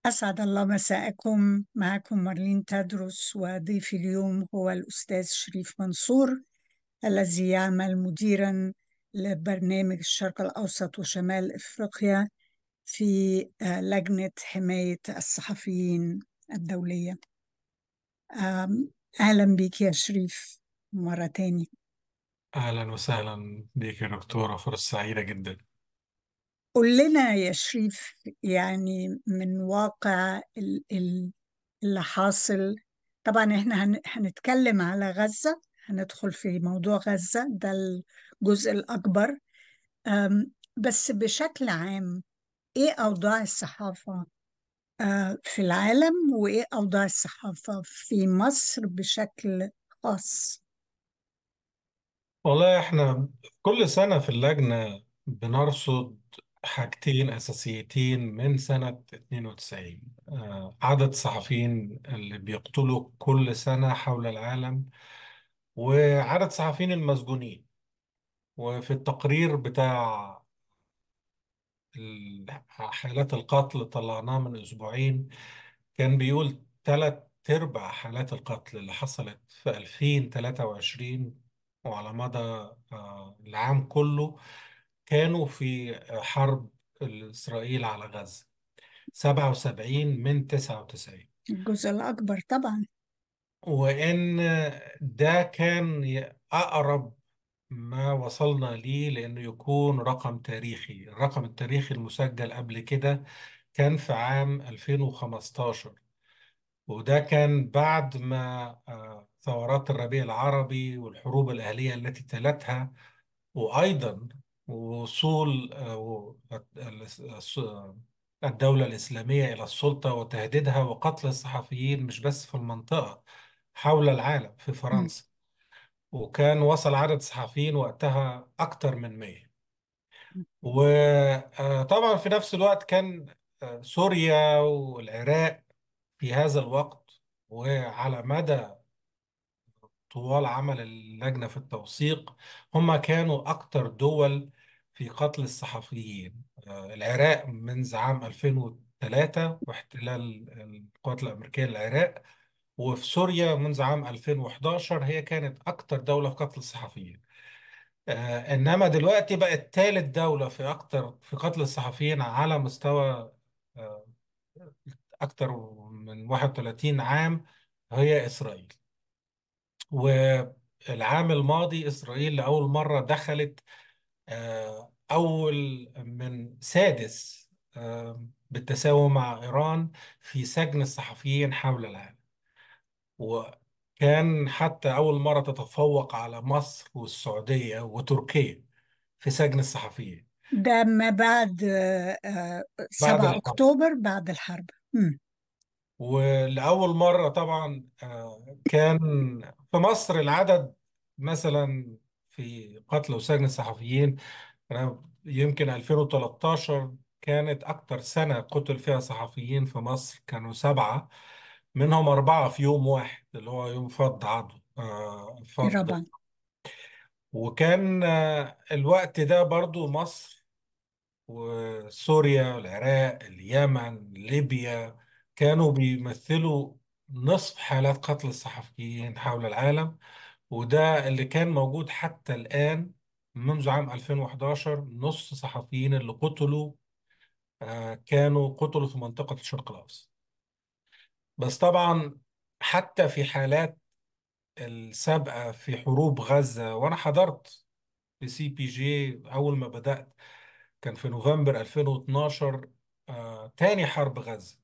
أسعد الله مساءكم معكم مارلين تدرس وضيفي اليوم هو الأستاذ شريف منصور الذي يعمل مديرا لبرنامج الشرق الأوسط وشمال إفريقيا في آه، لجنة حماية الصحفيين الدولية آم، أهلا بك يا شريف مرة تاني أهلا وسهلا بك يا دكتورة فرصة سعيدة جدا قل لنا يا شريف يعني من واقع ال- ال- اللي حاصل طبعا احنا هن- هنتكلم على غزة هندخل في موضوع غزة ده الجزء الأكبر أم، بس بشكل عام ايه أوضاع الصحافة آه، في العالم وايه أوضاع الصحافة في مصر بشكل خاص والله احنا كل سنة في اللجنة بنرصد حاجتين أساسيتين من سنة 92 آه، عدد الصحفيين اللي بيقتلوا كل سنة حول العالم وعدد الصحفيين المسجونين وفي التقرير بتاع ال- حالات القتل طلعناه من أسبوعين كان بيقول ثلاث أرباع حالات القتل اللي حصلت في 2023 وعلى مدى آه، العام كله كانوا في حرب إسرائيل على غزة 77 من 99 الجزء الأكبر طبعا وإن ده كان أقرب ما وصلنا ليه لأنه يكون رقم تاريخي الرقم التاريخي المسجل قبل كده كان في عام 2015 وده كان بعد ما آه، ثورات الربيع العربي والحروب الأهلية التي تلتها وأيضا وصول آه، الس- الدولة الإسلامية إلى السلطة وتهديدها وقتل الصحفيين مش بس في المنطقة حول العالم في م. فرنسا وكان وصل عدد الصحفيين وقتها أكثر من 100 وطبعا في نفس الوقت كان آه، سوريا والعراق في هذا الوقت وعلى مدى طوال عمل اللجنة في التوثيق هم كانوا أكثر دول في قتل الصحفيين آه، العراق منذ عام 2003 واحتلال القوات الأمريكية للعراق وفي سوريا منذ عام 2011 هي كانت أكثر دولة في قتل الصحفيين آه، إنما دلوقتي بقت ثالث دولة في أكثر في قتل الصحفيين على مستوى آه، أكثر من 31 عام هي إسرائيل والعام الماضي إسرائيل لأول مرة دخلت آه، أول من سادس آه، بالتساوي مع إيران في سجن الصحفيين حول العالم وكان حتى أول مرة تتفوق على مصر والسعودية وتركيا في سجن الصحفيين ده ما بعد آه، آه، بعد 7 الحرب أكتوبر بعد الحرب م. ولأول مرة طبعا آه، كان في مصر العدد مثلا في قتل وسجن الصحفيين أنا يمكن 2013 كانت أكتر سنة قتل فيها صحفيين في مصر كانوا سبعة منهم أربعة في يوم واحد اللي هو يوم فض عضو آه، في فض ربع وكان آه، الوقت ده برضو مصر وسوريا العراق اليمن ليبيا كانوا بيمثلوا نصف حالات قتل الصحفيين حول العالم وده اللي كان موجود حتى الآن منذ عام 2011 نص صحفيين اللي قتلوا آه، كانوا قتلوا في منطقة الشرق الأوسط بس طبعا حتى في حالات السابقة في حروب غزة وأنا حضرت في سي بي جي أول ما بدأت كان في نوفمبر 2012 آه، تاني حرب غزة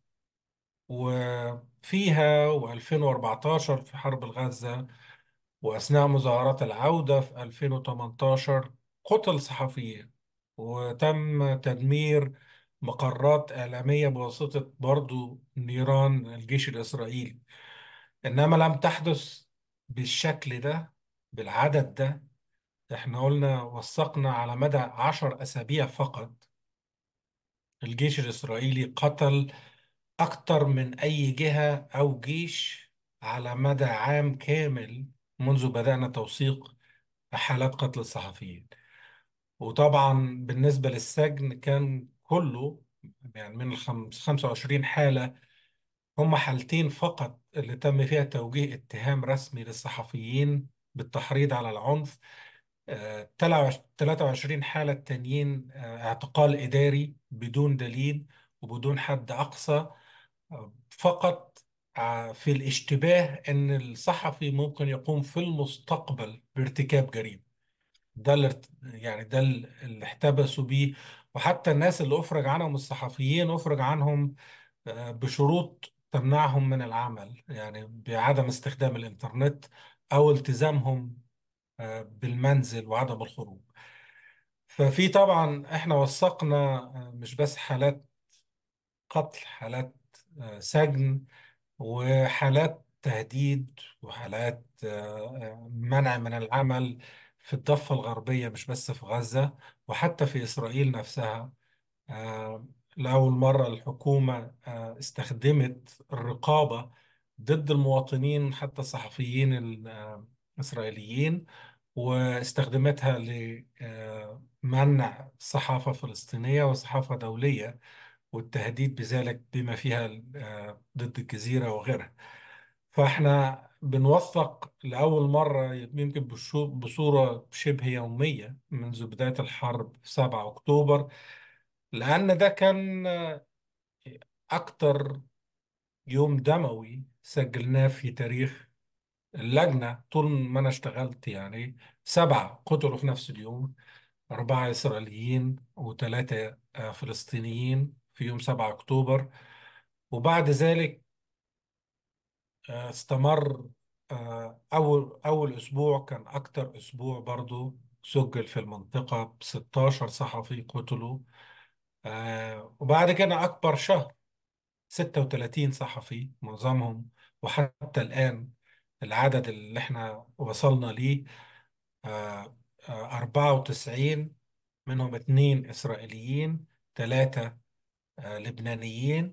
وفيها و2014 في حرب غزة وأثناء مظاهرات العودة في 2018 قتل صحفيين وتم تدمير مقرات إعلامية بواسطة برضو نيران الجيش الإسرائيلي إنما لم تحدث بالشكل ده بالعدد ده احنا قلنا وثقنا على مدى عشر أسابيع فقط الجيش الإسرائيلي قتل أكثر من أي جهة أو جيش على مدى عام كامل منذ بدأنا توثيق حالات قتل الصحفيين وطبعا بالنسبة للسجن كان كله يعني من ال 25 حالة هم حالتين فقط اللي تم فيها توجيه اتهام رسمي للصحفيين بالتحريض على العنف آه، 23 حالة التانيين آه، اعتقال إداري بدون دليل وبدون حد أقصى آه، فقط آه، في الاشتباه أن الصحفي ممكن يقوم في المستقبل بارتكاب جريمة ده اللي ارت- يعني ده اللي احتبسوا بيه وحتى الناس اللي أفرج عنهم الصحفيين أفرج عنهم آه، بشروط تمنعهم من العمل يعني بعدم استخدام الإنترنت أو التزامهم آه، بالمنزل وعدم الخروج ففي طبعا احنا وثقنا آه، مش بس حالات قتل حالات آه، سجن وحالات تهديد وحالات آه، آه، منع من العمل في الضفة الغربية مش بس في غزة وحتى في إسرائيل نفسها آه، لأول مرة الحكومة آه، استخدمت الرقابة ضد المواطنين حتى الصحفيين الإسرائيليين واستخدمتها لمنع صحافة فلسطينية وصحافة دولية والتهديد بذلك بما فيها آه، ضد الجزيرة وغيرها فاحنا بنوثق لأول مرة يمكن بشو- بصورة شبه يومية منذ بداية الحرب 7 أكتوبر لأن ده كان أكتر يوم دموي سجلناه في تاريخ اللجنة طول ما أنا اشتغلت يعني سبعة قتلوا في نفس اليوم أربعة إسرائيليين وثلاثة آه، فلسطينيين في يوم 7 أكتوبر وبعد ذلك آه، استمر آه، أول أول أسبوع كان أكتر أسبوع برضو سجل في المنطقة ب 16 صحفي قتلوا آه، وبعد كده أكبر شهر 36 صحفي معظمهم وحتى الآن العدد اللي احنا وصلنا ليه آه، آه، 94 منهم اثنين إسرائيليين ثلاثة لبنانيين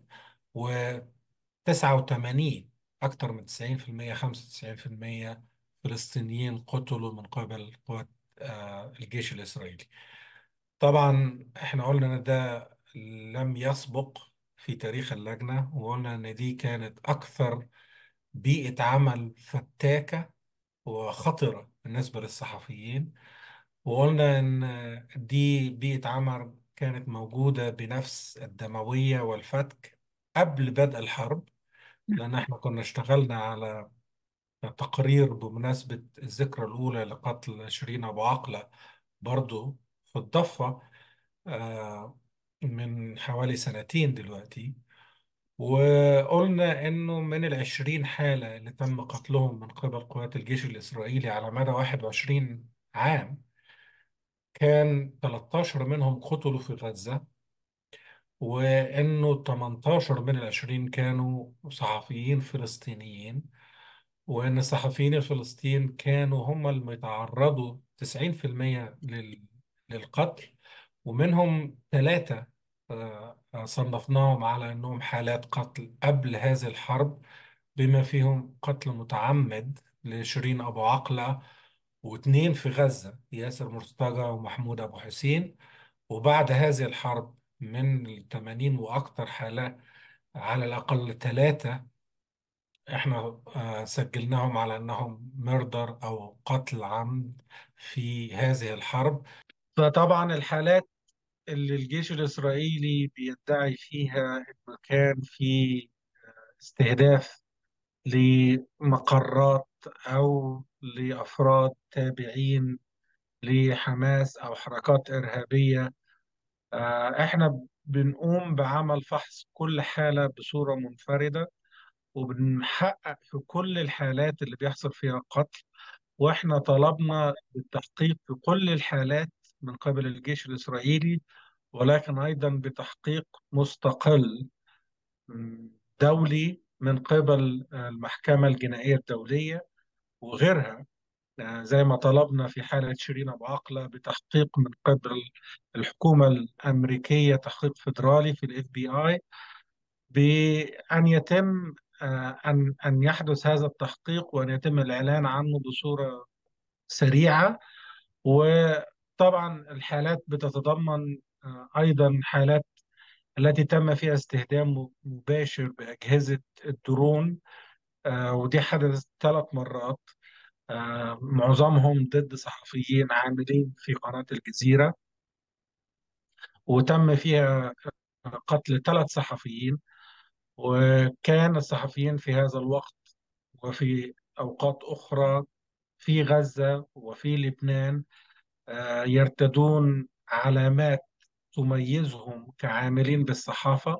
و89 أكثر من 90% 95% فلسطينيين قتلوا من قبل قوات آه، الجيش الإسرائيلي طبعا احنا قلنا ان ده لم يسبق في تاريخ اللجنة وقلنا ان دي كانت أكثر بيئة عمل فتاكة وخطرة بالنسبة للصحفيين وقلنا إن دي بيئة عمل كانت موجودة بنفس الدموية والفتك قبل بدء الحرب لأن احنا كنا اشتغلنا على تقرير بمناسبة الذكرى الأولى لقتل شيرين أبو عقلة برضو في الضفة آه، من حوالي سنتين دلوقتي وقلنا إنه من العشرين حالة اللي تم قتلهم من قبل قوات الجيش الإسرائيلي على مدى 21 عام كان 13 منهم قتلوا في غزة وإنه 18 من العشرين كانوا صحفيين فلسطينيين وإن الصحفيين الفلسطين كانوا هم اللي يتعرضوا 90% لل... للقتل ومنهم ثلاثة آه، آه، صنفناهم على أنهم حالات قتل قبل هذه الحرب بما فيهم قتل متعمد لشيرين أبو عقلة واثنين في غزة ياسر مرتجى ومحمود أبو حسين وبعد هذه الحرب من الثمانين وأكثر حالة على الأقل ثلاثة احنا آه، سجلناهم على أنهم مردر أو قتل عمد في هذه الحرب فطبعا الحالات اللي الجيش الإسرائيلي بيدعي فيها إنه كان في استهداف لمقرات أو لأفراد تابعين لحماس أو حركات إرهابية آه، إحنا بنقوم بعمل فحص كل حالة بصورة منفردة وبنحقق في كل الحالات اللي بيحصل فيها قتل وإحنا طلبنا التحقيق في كل الحالات من قبل الجيش الإسرائيلي ولكن أيضا بتحقيق مستقل م، دولي من قبل آه، المحكمة الجنائية الدولية وغيرها آه، زي ما طلبنا في حالة شيرين أبو عقلة بتحقيق من قبل الحكومة الأمريكية تحقيق فيدرالي في الاف بي اي بأن يتم آه، أن أن يحدث هذا التحقيق وأن يتم الإعلان عنه بصورة سريعة وطبعا الحالات بتتضمن آه، أيضا حالات التي تم فيها استهدام مباشر بأجهزة الدرون آه، ودي حدثت ثلاث مرات آه، معظمهم ضد صحفيين عاملين في قناة الجزيرة وتم فيها قتل ثلاث صحفيين وكان الصحفيين في هذا الوقت وفي أوقات أخرى في غزة وفي لبنان آه، يرتدون علامات تميزهم كعاملين بالصحافة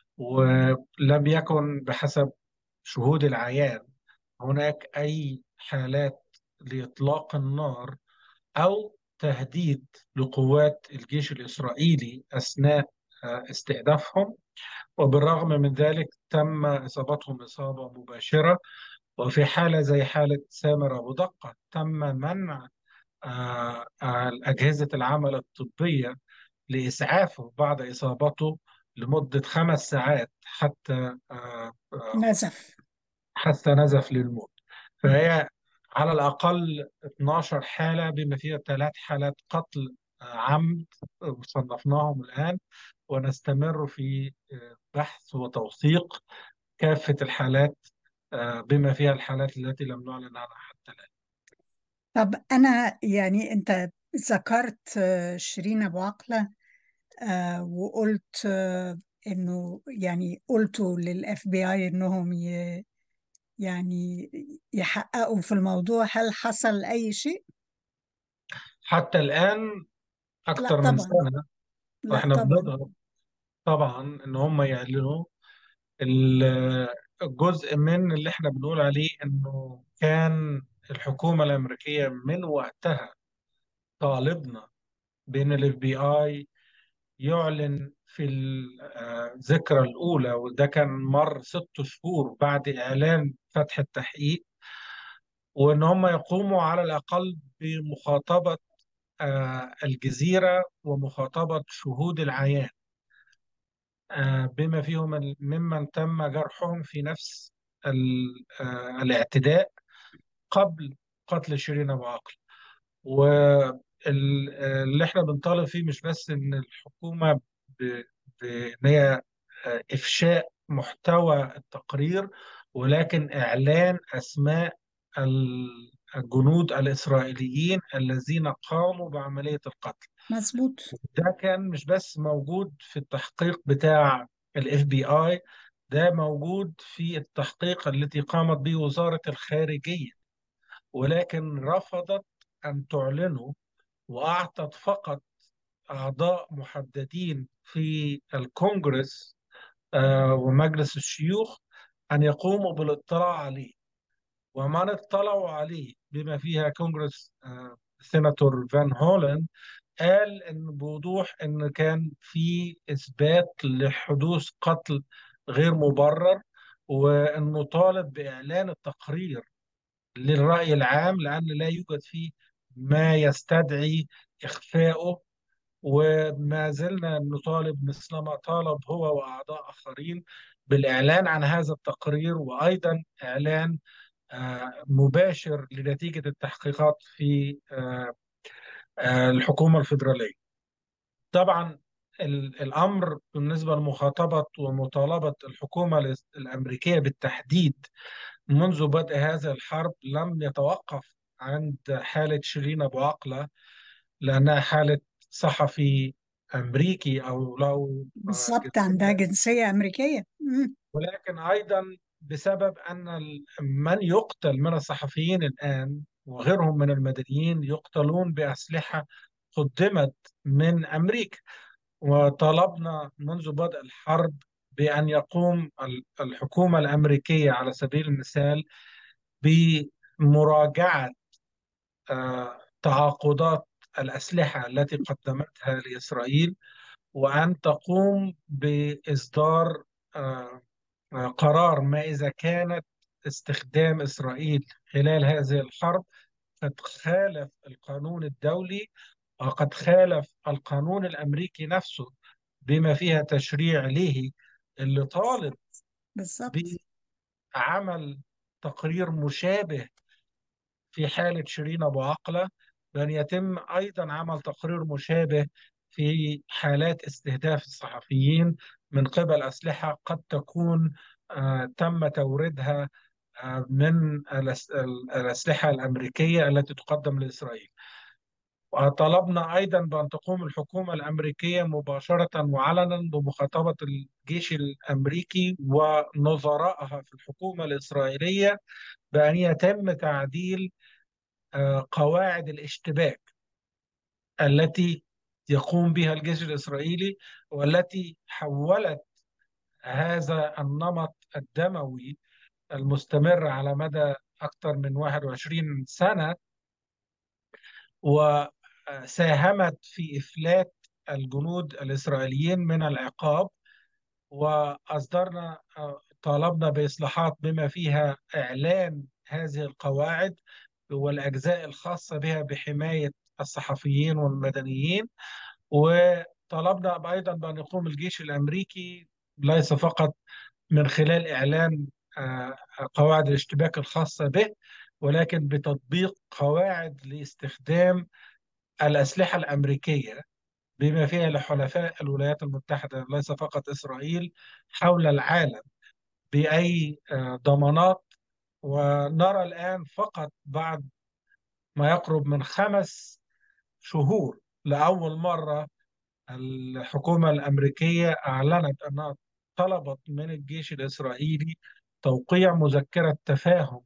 ولم يكن بحسب شهود العيان هناك أي حالات لإطلاق النار أو تهديد لقوات الجيش الإسرائيلي أثناء آه، استهدافهم وبالرغم من ذلك تم إصابتهم إصابة مباشرة وفي حالة زي حالة سامر أبو دقة تم منع آه، آه، أجهزة العمل الطبية لإسعافه بعد إصابته لمدة خمس ساعات حتى آه، نزف حتى نزف للموت فهي على الأقل 12 حالة بما فيها ثلاث حالات قتل عمد صنفناهم الآن ونستمر في بحث وتوثيق كافة الحالات بما فيها الحالات التي لم نعلن عنها حتى الآن طب أنا يعني أنت ذكرت شيرين أبو عقلة آه، وقلت آه، إنه يعني قلتوا للإف بي آي إنهم ي يعني يحققوا في الموضوع هل حصل أي شيء؟ حتى الآن لا أكثر من طبعا سنة لا وإحنا طبعا بنضغط طبعا إن هم يعلنوا ال- الجزء من اللي إحنا بنقول عليه إنه كان الحكومة الأمريكية من وقتها طالبنا بين الاف بي اي يعلن في الذكرى الأولى وده كان مر ست شهور بعد إعلان فتح التحقيق وإن هم يقوموا على الأقل بمخاطبة آه، الجزيرة ومخاطبة شهود العيان آه، بما فيهم ال- ممن تم جرحهم في نفس ال- آه، الاعتداء قبل قتل شيرين أبو عقل واللي احنا بنطالب فيه مش بس ان الحكومة ب- بان هي آه، افشاء محتوى التقرير ولكن اعلان اسماء ال- الجنود الاسرائيليين الذين قاموا بعملية القتل مظبوط ده كان مش بس موجود في التحقيق بتاع الاف بي اي ده موجود في التحقيق التي قامت به وزارة الخارجية ولكن رفضت أن تعلنه وأعطت فقط أعضاء محددين في الكونغرس آه، ومجلس الشيوخ أن يقوموا بالاطلاع عليه ومن اطلعوا عليه بما فيها كونغرس آه، سيناتور فان هولن قال ان بوضوح ان كان في اثبات لحدوث قتل غير مبرر وانه طالب باعلان التقرير للراي العام لان لا يوجد فيه ما يستدعي اخفائه وما زلنا نطالب مثلما طالب هو واعضاء اخرين بالاعلان عن هذا التقرير وايضا اعلان آه، مباشر لنتيجه التحقيقات في آه، آه، الحكومه الفيدراليه. طبعا ال- الامر بالنسبه لمخاطبه ومطالبه الحكومه الاس- الامريكيه بالتحديد منذ بدء هذه الحرب لم يتوقف عند حاله شيرين ابو عقله لانها حاله صحفي امريكي او له آه، بالظبط عندها جنسيه جنسية أمريكية مم. ولكن ايضا بسبب ان ال- من يقتل من الصحفيين الان وغيرهم من المدنيين يقتلون باسلحه قدمت من امريكا وطالبنا منذ بدء الحرب بأن يقوم ال- الحكومة الأمريكية على سبيل المثال بمراجعة آه، تعاقدات الأسلحة التي قدمتها لإسرائيل وأن تقوم بإصدار آه، آه، قرار ما إذا كانت استخدام إسرائيل خلال هذه الحرب قد خالف القانون الدولي وقد خالف القانون الأمريكي نفسه بما فيها تشريع له اللي طالب بالظبط بعمل تقرير مشابه في حالة شيرين أبو عقلة بأن يتم أيضا عمل تقرير مشابه في حالات استهداف الصحفيين من قبل أسلحة قد تكون آه، تم توريدها آه، من الأس- الأسلحة الأمريكية التي تقدم لإسرائيل وطلبنا أيضا بأن تقوم الحكومة الأمريكية مباشرة وعلنا بمخاطبة الجيش الأمريكي ونظرائها في الحكومة الإسرائيلية بأن يتم تعديل آه، قواعد الاشتباك التي يقوم بها الجيش الإسرائيلي والتي حولت هذا النمط الدموي المستمر على مدى أكثر من 21 سنة وساهمت في إفلات الجنود الإسرائيليين من العقاب وأصدرنا طالبنا بإصلاحات بما فيها إعلان هذه القواعد والأجزاء الخاصة بها بحماية الصحفيين والمدنيين وطلبنا أيضا بأن يقوم الجيش الأمريكي ليس فقط من خلال إعلان آه، قواعد الاشتباك الخاصة به ولكن بتطبيق قواعد لاستخدام الأسلحة الأمريكية بما فيها لحلفاء الولايات المتحدة ليس فقط إسرائيل حول العالم بأي آه، ضمانات ونرى الآن فقط بعد ما يقرب من خمس شهور لأول مرة الحكومة الأمريكية أعلنت أنها طلبت من الجيش الإسرائيلي توقيع مذكرة تفاهم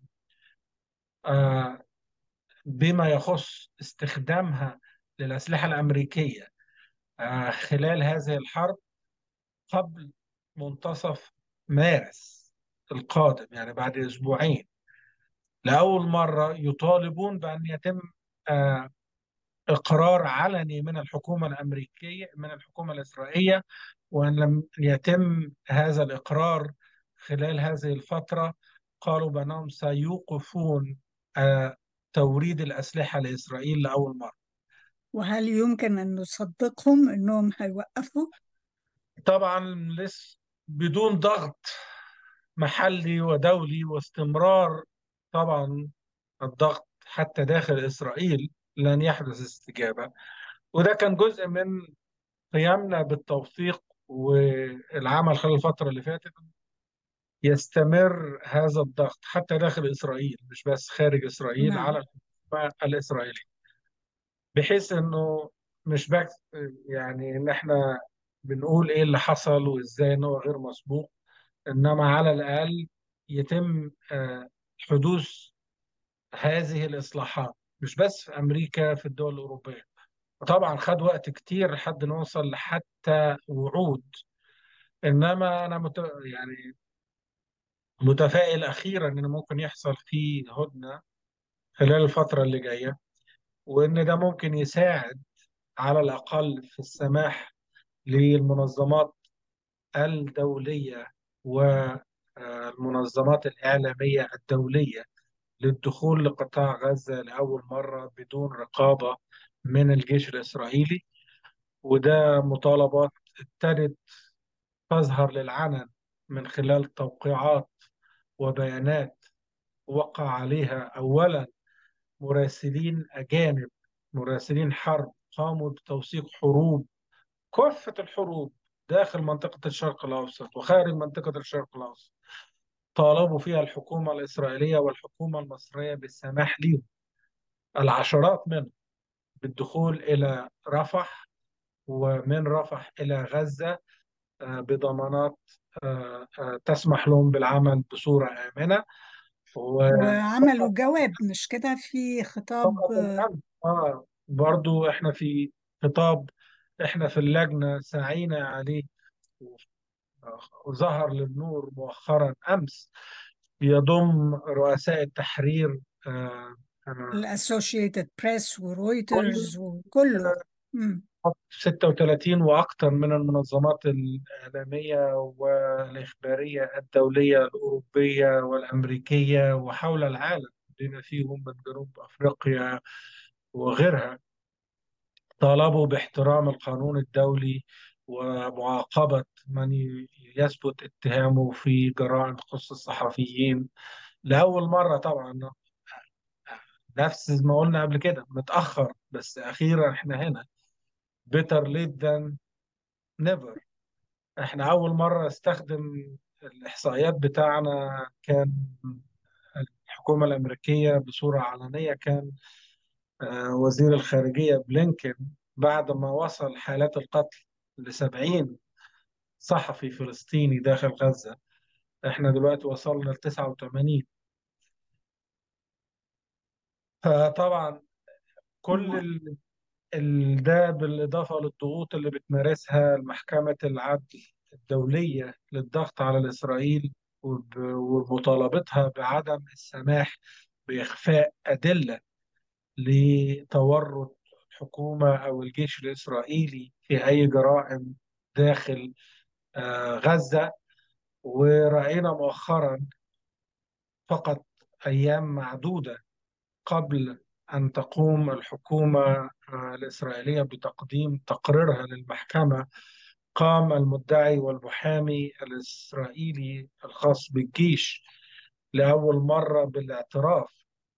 آه، بما يخص استخدامها للأسلحة الأمريكية آه، خلال هذه الحرب قبل منتصف مارس القادم يعني بعد أسبوعين لأول مرة يطالبون بأن يتم آه، إقرار علني من الحكومة الأمريكية من الحكومة الإسرائيلية وأن لم يتم هذا الإقرار خلال هذه الفترة قالوا بأنهم سيوقفون آه، توريد الأسلحة لإسرائيل لأول مرة وهل يمكن أن نصدقهم أنهم هيوقفوا؟ طبعا لسه بدون ضغط محلي ودولي واستمرار طبعا الضغط حتى داخل إسرائيل لن يحدث استجابة وده كان جزء من قيامنا بالتوثيق والعمل خلال الفترة اللي فاتت يستمر هذا الضغط حتى داخل إسرائيل مش بس خارج إسرائيل نعم على الحكومة الإسرائيلية بحيث إنه مش بس يعني إن إحنا بنقول إيه اللي حصل وإزاي إن هو غير مسبوق إنما على الأقل يتم آه، حدوث هذه الإصلاحات مش بس في أمريكا في الدول الأوروبية طبعا خد وقت كتير لحد نوصل لحتى وعود إنما أنا مت... يعني متفائل أخيرا إن ممكن يحصل في هدنة خلال الفترة اللي جاية وإن ده ممكن يساعد على الأقل في السماح للمنظمات الدولية والمنظمات الإعلامية الدولية للدخول لقطاع غزة لأول مرة بدون رقابة من الجيش الإسرائيلي وده مطالبات ابتدت تظهر للعلن من خلال توقيعات وبيانات وقع عليها أولا مراسلين أجانب مراسلين حرب قاموا بتوثيق حروب كافة الحروب داخل منطقة الشرق الأوسط وخارج منطقة الشرق الأوسط طالبوا فيها الحكومة الإسرائيلية والحكومة المصرية بالسماح لهم العشرات منهم بالدخول إلى رفح ومن رفح إلى غزة آه، بضمانات آه، آه، تسمح لهم بالعمل بصورة آمنة وعملوا جواب مش كده في خطاب وفقط الأمن آه برضو إحنا في خطاب إحنا في اللجنة سعينا عليه وظهر للنور مؤخرا أمس يضم رؤساء التحرير آه، آه، الأسوشيتد بريس كل ورويترز وكله مم. 36 وأكثر من المنظمات الإعلامية والإخبارية الدولية الأوروبية والأمريكية وحول العالم بما فيهم من جنوب أفريقيا وغيرها طالبوا باحترام القانون الدولي ومعاقبة من يثبت اتهامه في جرائم تخص الصحفيين لأول مرة طبعا نفس ما قلنا قبل كده متأخر بس أخيرا احنا هنا better late than never احنا أول مرة استخدم الإحصائيات بتاعنا كان الحكومة الأمريكية بصورة علنية كان آه، وزير الخارجية بلينكن بعد ما وصل حالات القتل لسبعين صحفي فلسطيني داخل غزة احنا دلوقتي وصلنا ل 89 فطبعا كل ال... ال- ده بالإضافة للضغوط اللي بتمارسها محكمة العدل الدولية للضغط على إسرائيل وب... ومطالبتها بعدم السماح بإخفاء أدلة لتورط الحكومة أو الجيش الإسرائيلي في أي جرائم داخل آه، غزة ورأينا مؤخرا فقط أيام معدودة قبل أن تقوم الحكومة آه، الإسرائيلية بتقديم تقريرها للمحكمة قام المدعي والمحامي الإسرائيلي الخاص بالجيش لأول مرة بالاعتراف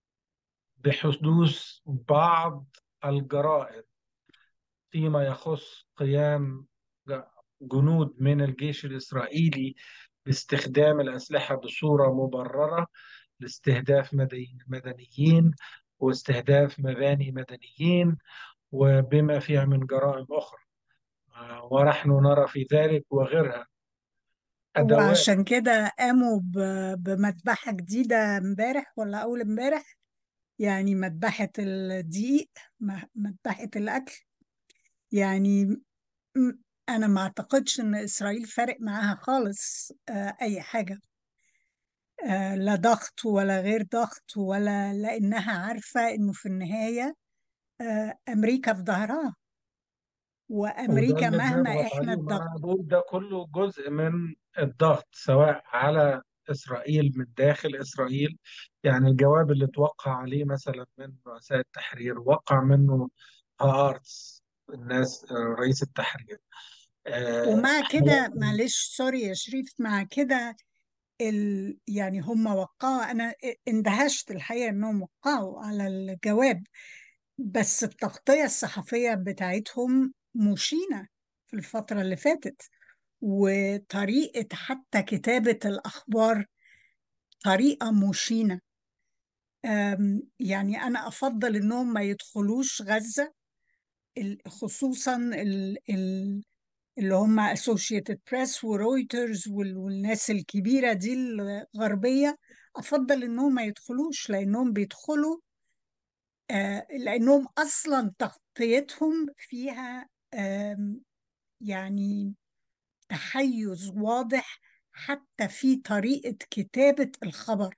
بحدوث بعض الجرائم فيما يخص قيام جنود من الجيش الإسرائيلي باستخدام الأسلحة بصورة مبررة لاستهداف مدي- مدنيين واستهداف مباني مدنيين وبما فيها من جرائم أخرى آه، ونحن نرى في ذلك وغيرها أدوات وعشان كده قاموا ب- بمذبحة جديدة امبارح ولا أول امبارح يعني مذبحة الدقيق م- مذبحة الأكل يعني م- أنا ما أعتقدش إن إسرائيل فارق معاها خالص آه، أي حاجة آه، لا ضغط ولا غير ضغط ولا لأنها عارفة إنه في النهاية آه، أمريكا في ظهرها وده وأمريكا اللي مهما بنضغط إحنا عليه ما الضغط أنا بقول ده كله جزء من الضغط سواء على إسرائيل من داخل إسرائيل يعني الجواب اللي توقع عليه مثلا من رؤساء التحرير وقع منه هارتس الناس آه، رئيس التحرير آه، ومع حالات كده معلش سوري يا شريف مع كده ال... يعني هم وقعوا أنا اندهشت الحقيقة إنهم وقعوا على الجواب بس التغطية الصحفية بتاعتهم مشينة في الفترة اللي فاتت وطريقة حتى كتابة الأخبار طريقة مشينة أم، يعني أنا أفضل إنهم ما يدخلوش غزة ال- خصوصا ال- ال- اللي هم Associated Press ورويترز وال- والناس الكبيرة دي الغربية أفضل إنهم ما يدخلوش لأنهم بيدخلوا آه، لأنهم أصلا تغطيتهم فيها آم، يعني تحيز واضح حتى في طريقة كتابة الخبر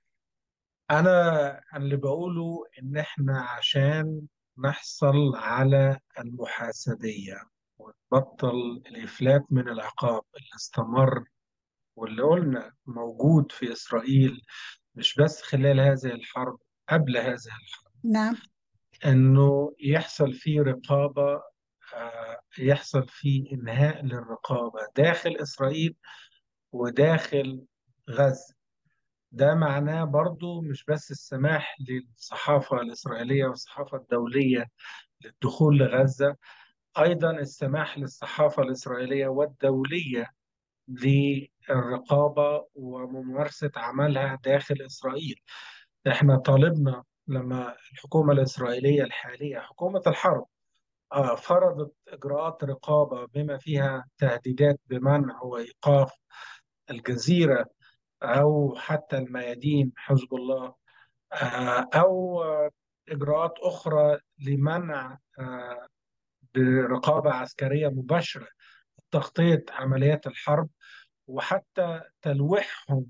أنا اللي بقوله إن إحنا عشان نحصل على المحاسبية ونبطل الإفلات من العقاب اللي استمر واللي قلنا موجود في إسرائيل مش بس خلال هذه الحرب قبل هذه الحرب نعم إنه يحصل فيه رقابة آه، يحصل فيه إنهاء للرقابة داخل إسرائيل وداخل غزة ده معناه برضو مش بس السماح للصحافة الإسرائيلية والصحافة الدولية للدخول لغزة أيضا السماح للصحافة الإسرائيلية والدولية للرقابة وممارسة عملها داخل إسرائيل احنا طالبنا لما الحكومة الإسرائيلية الحالية حكومة الحرب آه، فرضت إجراءات رقابة بما فيها تهديدات بمنع وإيقاف الجزيرة أو حتى الميادين حزب الله آه، أو آه، إجراءات أخرى لمنع آه، برقابة عسكرية مباشرة تغطية عمليات الحرب وحتى تلويحهم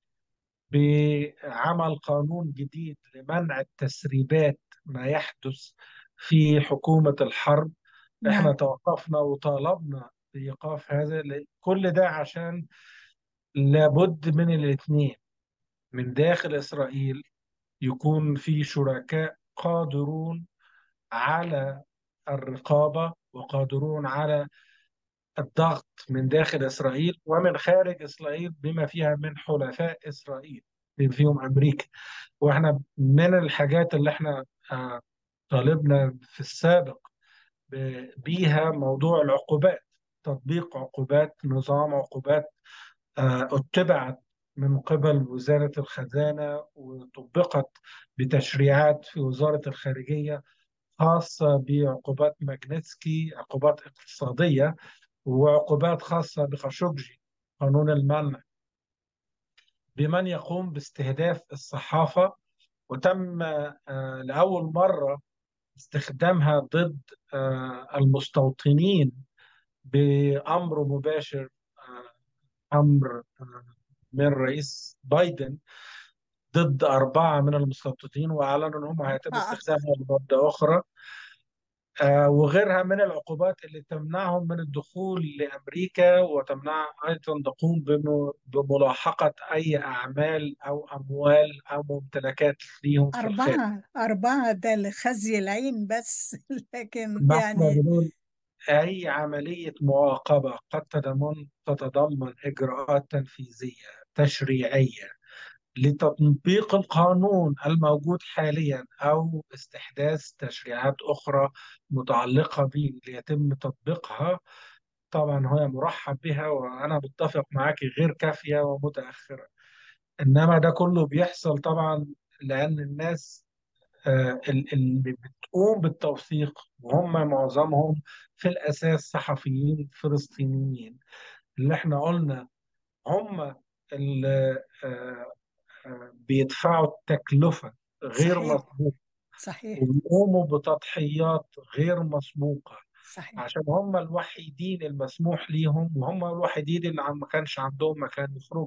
بعمل قانون جديد لمنع التسريبات ما يحدث في حكومة الحرب احنا نعم توقفنا وطالبنا بإيقاف هذا كل ده عشان لابد من الاثنين من داخل إسرائيل يكون في شركاء قادرون على الرقابة وقادرون على الضغط من داخل إسرائيل ومن خارج إسرائيل بما فيها من حلفاء إسرائيل بما فيهم أمريكا وإحنا من الحاجات اللي إحنا آه، طالبنا في السابق ب- بيها موضوع العقوبات تطبيق عقوبات نظام عقوبات آه، اتبعت من قبل وزارة الخزانة وطبقت بتشريعات في وزارة الخارجية خاصة بعقوبات ماجنتسكي عقوبات اقتصادية وعقوبات خاصة بخاشوجي قانون المنع بمن يقوم باستهداف الصحافة وتم آه، لأول مرة استخدامها ضد آه، المستوطنين بأمر مباشر آه، أمر آه، من رئيس بايدن ضد أربعة من المستوطنين وأعلنوا أنهم هيتم آه. استخدامها لمدة أخرى آه، وغيرها من العقوبات اللي تمنعهم من الدخول لأمريكا وتمنع أيضا تقوم بم- بملاحقة أي أعمال أو أموال أو ممتلكات ليهم في الخارج أربعة أربعة ده لخزي العين بس لكن ما احنا يعني بنقول أي عملية مراقبة قد تضمن تتضمن إجراءات تنفيذية تشريعية لتطبيق القانون الموجود حاليا أو استحداث تشريعات أخرى متعلقة به ليتم تطبيقها طبعا هي مرحب بها وأنا بتفق معك غير كافية ومتأخرة إنما ده كله بيحصل طبعا لأن الناس آه، ال- اللي بتقوم بالتوثيق وهم معظمهم في الأساس صحفيين فلسطينيين اللي احنا قلنا هم اللي آه، آه، بيدفعوا التكلفة غير صحيح مسبوقة صحيح وبيقوموا بتضحيات غير مسبوقة صحيح عشان هم الوحيدين المسموح ليهم وهم الوحيدين اللي عم- ما كانش عندهم مكان يخرجوا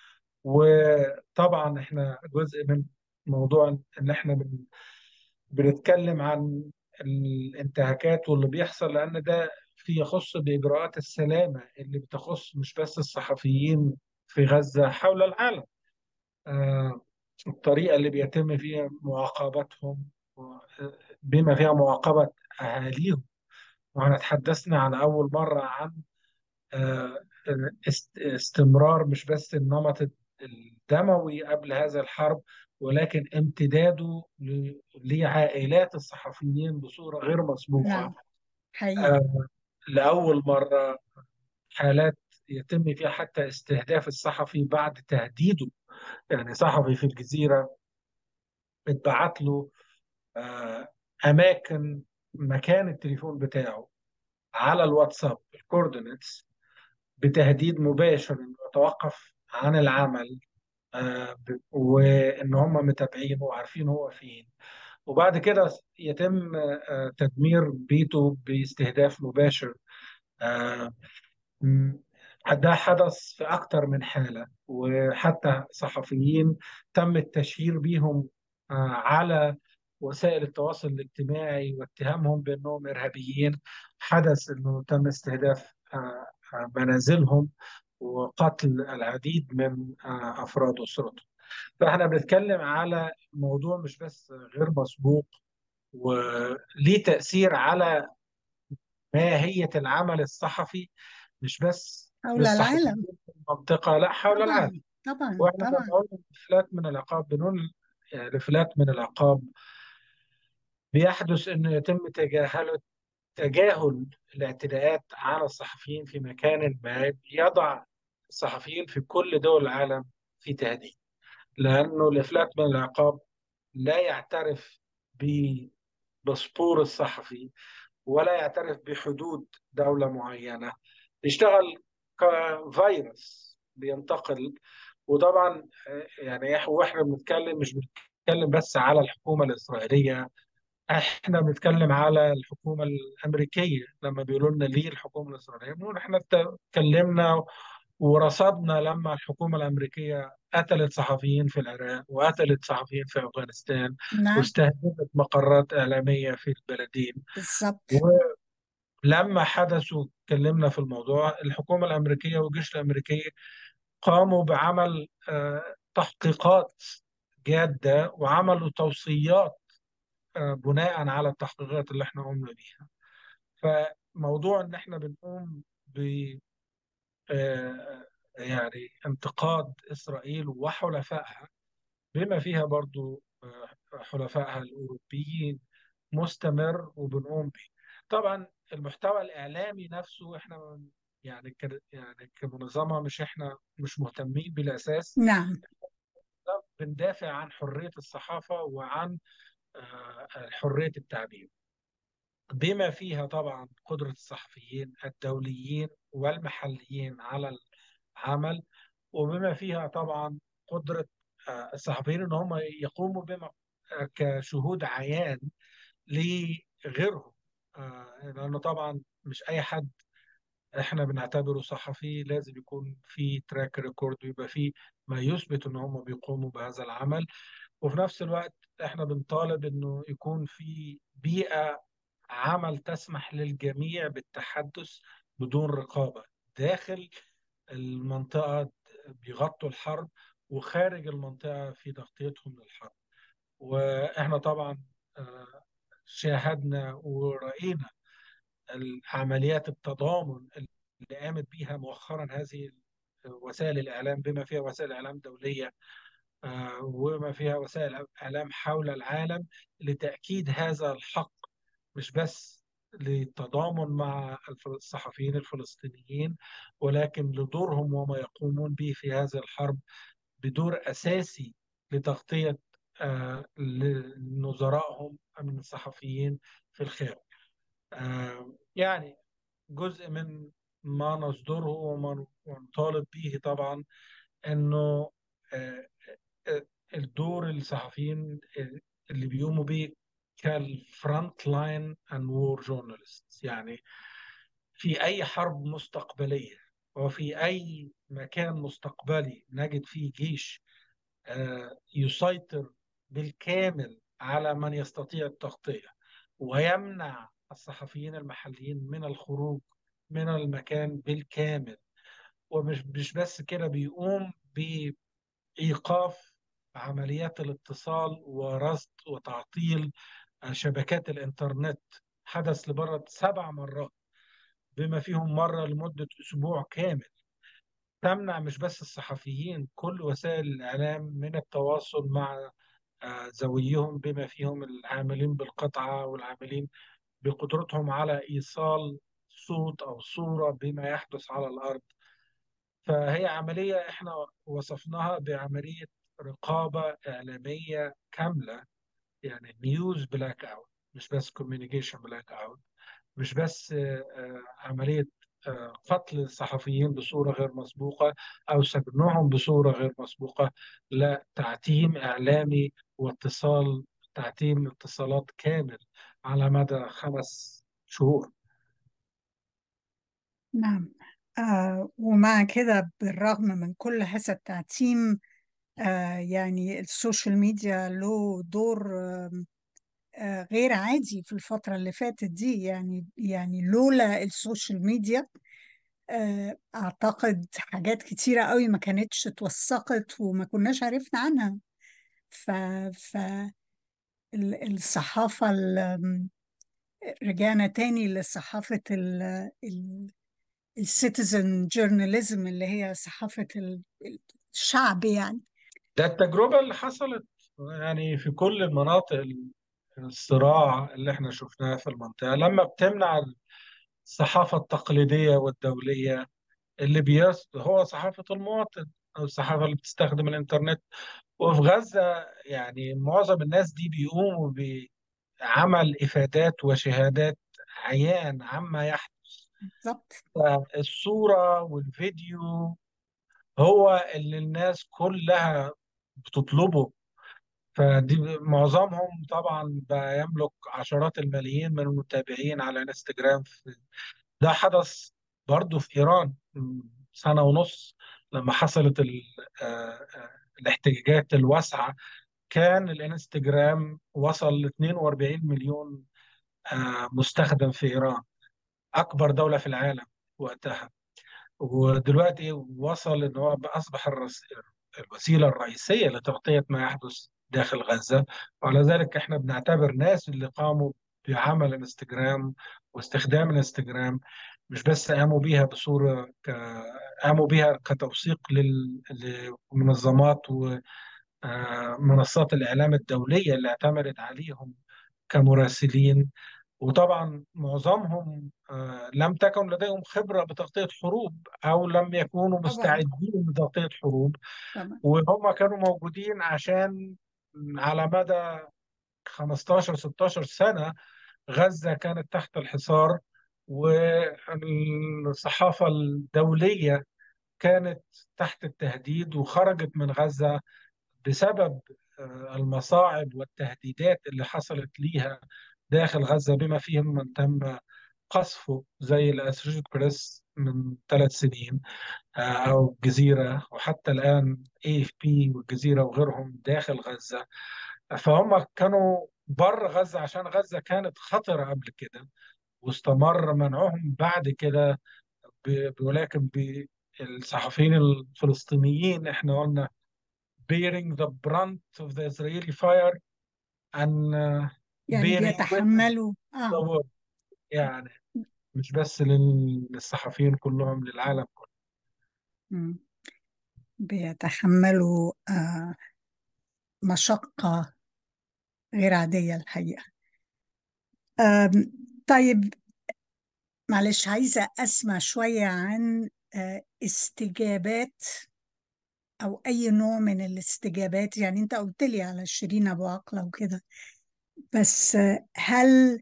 وطبعا احنا جزء من موضوع ان احنا بن بنتكلم عن الانتهاكات واللي بيحصل لان ده في يخص باجراءات السلامه اللي بتخص مش بس الصحفيين في غزه حول العالم آه، الطريقه اللي بيتم فيها معاقبتهم و- بما فيها معاقبه اهاليهم واحنا تحدثنا عن اول مره عن آه، است- استمرار مش بس النمط الدموي قبل هذا الحرب ولكن امتداده ل- لعائلات الصحفيين بصورة غير مسبوقة نعم حقيقي آه، لأول مرة حالات يتم فيها حتى استهداف الصحفي بعد تهديده يعني صحفي في الجزيرة اتبعت له آه، أماكن مكان التليفون بتاعه على الواتساب الكوردينتس بتهديد مباشر انه يتوقف عن العمل آه، ب- وان هم متابعينه وعارفين هو فين وبعد كده يتم آه، تدمير بيته باستهداف مباشر آه، م- ده حدث في أكثر من حالة وحتى صحفيين تم التشهير بيهم آه، على وسائل التواصل الاجتماعي واتهامهم بأنهم إرهابيين حدث أنه تم استهداف آه، آه، منازلهم وقتل العديد من آه، أفراد أسرتهم فإحنا بنتكلم على موضوع مش بس غير مسبوق وليه تأثير على ماهية العمل الصحفي مش بس حول للصحفيين العالم في المنطقة لا حول العالم طبعا طبعا واحنا طبعا بنقول الفلات من العقاب بنقول يعني الفلات من العقاب بيحدث انه يتم تجاهل تجاهل الاعتداءات على الصحفيين في مكان ما يضع الصحفيين في كل دول العالم في تهديد لانه الافلات من العقاب لا يعترف بباسبور الصحفي ولا يعترف بحدود دولة معينة يشتغل كفيروس بينتقل وطبعا آه، يعني إح- واحنا بنتكلم مش بنتكلم بس على الحكومة الإسرائيلية احنا بنتكلم على الحكومة الأمريكية لما بيقولوا لنا ليه الحكومة الإسرائيلية بنقول احنا اتكلمنا ورصدنا لما الحكومة الأمريكية قتلت صحفيين في العراق وقتلت صحفيين في أفغانستان نعم واستهدفت مقرات إعلامية في البلدين بالضبط ولما حدثوا اتكلمنا في الموضوع الحكومة الأمريكية والجيش الأمريكي قاموا بعمل آه، تحقيقات جادة وعملوا توصيات آه، بناء على التحقيقات اللي احنا قمنا بيها فموضوع ان احنا بنقوم ب آه، يعني انتقاد إسرائيل وحلفائها بما فيها برضو آه، حلفائها الأوروبيين مستمر وبنقوم به طبعا المحتوى الإعلامي نفسه احنا يعني ك... يعني كمنظمة مش احنا مش مهتمين بالأساس نعم بندافع عن حرية الصحافة وعن آه، حرية التعبير بما فيها طبعا قدرة الصحفيين الدوليين والمحليين على العمل وبما فيها طبعا قدرة آه، الصحفيين ان هم يقوموا بما آه، كشهود عيان لغيرهم آه، لانه طبعا مش اي حد احنا بنعتبره صحفي لازم يكون في تراك ريكورد ويبقى في ما يثبت ان هم بيقوموا بهذا العمل وفي نفس الوقت احنا بنطالب انه يكون في بيئة عمل تسمح للجميع بالتحدث بدون رقابة داخل المنطقة بيغطوا الحرب وخارج المنطقة في تغطيتهم للحرب واحنا طبعا آه، شاهدنا ورأينا عمليات التضامن اللي قامت بيها مؤخرا هذه وسائل الإعلام بما فيها وسائل إعلام دولية آه، وما فيها وسائل إعلام حول العالم لتأكيد هذا الحق مش بس للتضامن مع الصحفيين الفلسطينيين ولكن لدورهم وما يقومون به في هذه الحرب بدور أساسي لتغطية آه، نظرائهم من الصحفيين في الخارج آه، يعني جزء من ما نصدره وما نطالب به طبعا انه آه، الدور الصحفيين اللي بيقوموا به كالفرونت لاين اند وور جورنالست يعني في اي حرب مستقبليه وفي اي مكان مستقبلي نجد فيه جيش آه، يسيطر بالكامل على من يستطيع التغطيه ويمنع الصحفيين المحليين من الخروج من المكان بالكامل ومش مش بس كده بيقوم بإيقاف عمليات الاتصال ورصد وتعطيل شبكات الإنترنت حدث لبرد سبع مرات بما فيهم مرة لمدة أسبوع كامل تمنع مش بس الصحفيين كل وسائل الإعلام من التواصل مع زويهم بما فيهم العاملين بالقطعة والعاملين بقدرتهم على إيصال صوت أو صورة بما يحدث على الأرض فهي عملية إحنا وصفناها بعملية رقابة إعلامية كاملة يعني نيوز بلاك أوت مش بس كوميونيكيشن بلاك أوت مش بس آه، عملية آه، قتل الصحفيين بصورة غير مسبوقة أو سجنهم بصورة غير مسبوقة لا تعتيم إعلامي واتصال تعتيم اتصالات كامل على مدى خمس شهور نعم آه ومع كده بالرغم من كل هذا التعتيم آه يعني السوشيال ميديا له دور آه آه غير عادي في الفترة اللي فاتت دي يعني يعني لولا السوشيال ميديا آه أعتقد حاجات كتيرة قوي ما كانتش اتوثقت وما كناش عرفنا عنها ف, ف الصحافة رجعنا تاني لصحافة السيتيزن جورناليزم اللي هي صحافة الشعب يعني ده التجربة اللي حصلت يعني في كل المناطق الصراع اللي احنا شفناه في المنطقة لما بتمنع الصحافة التقليدية والدولية اللي بيص هو صحافة المواطن أو الصحافة اللي بتستخدم الإنترنت وفي غزة يعني معظم الناس دي بيقوموا بعمل إفادات وشهادات عيان عما يحدث بالظبط الصورة والفيديو هو اللي الناس كلها بتطلبه فدي معظمهم طبعا بقى يملك عشرات الملايين من المتابعين على انستجرام ده حدث برضه في إيران سنة ونص لما حصلت آه، آه، الاحتجاجات الواسعة كان الانستجرام وصل ل 42 مليون آه، مستخدم في إيران أكبر دولة في العالم وقتها ودلوقتي وصل ان هو اصبح الوسيله الرئيسيه لتغطيه ما يحدث داخل غزه وعلى ذلك احنا بنعتبر ناس اللي قاموا بعمل انستجرام واستخدام الانستجرام مش بس قاموا بيها بصوره ك... قاموا بيها كتوثيق لل... لمنظمات ومنصات الاعلام الدوليه اللي اعتمدت عليهم كمراسلين وطبعا معظمهم آه، لم تكن لديهم خبرة بتغطية حروب أو لم يكونوا طبعا مستعدين لتغطية حروب طبعا وهم كانوا موجودين عشان على مدى 15 16 سنة غزة كانت تحت الحصار والصحافة الدولية كانت تحت التهديد وخرجت من غزة بسبب آه، المصاعب والتهديدات اللي حصلت ليها داخل غزة بما فيهم من تم قصفه زي الأسوشيتد بريس من ثلاث سنين آه، أو الجزيرة وحتى الآن اي اف بي والجزيرة وغيرهم داخل غزة فهم كانوا بره غزة عشان غزة كانت خطرة قبل كده واستمر منعهم بعد كده ب- ولكن بالصحفيين الفلسطينيين احنا قلنا bearing the brunt of the Israeli fire and uh, يعني bearing witness بيتحملوا to the اه war يعني مش بس لل- للصحفيين كلهم للعالم كله مم. بيتحملوا آه مشقة غير عادية الحقيقة آم، طيب معلش عايزة أسمع شوية عن آه استجابات أو أي نوع من الاستجابات يعني أنت قلت لي على شيرين أبو عقلة وكده بس آه، هل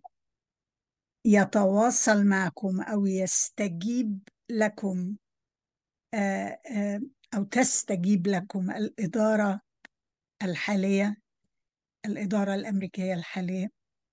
يتواصل معكم أو يستجيب لكم آه، آه، أو تستجيب لكم الإدارة الحالية الإدارة الأمريكية الحالية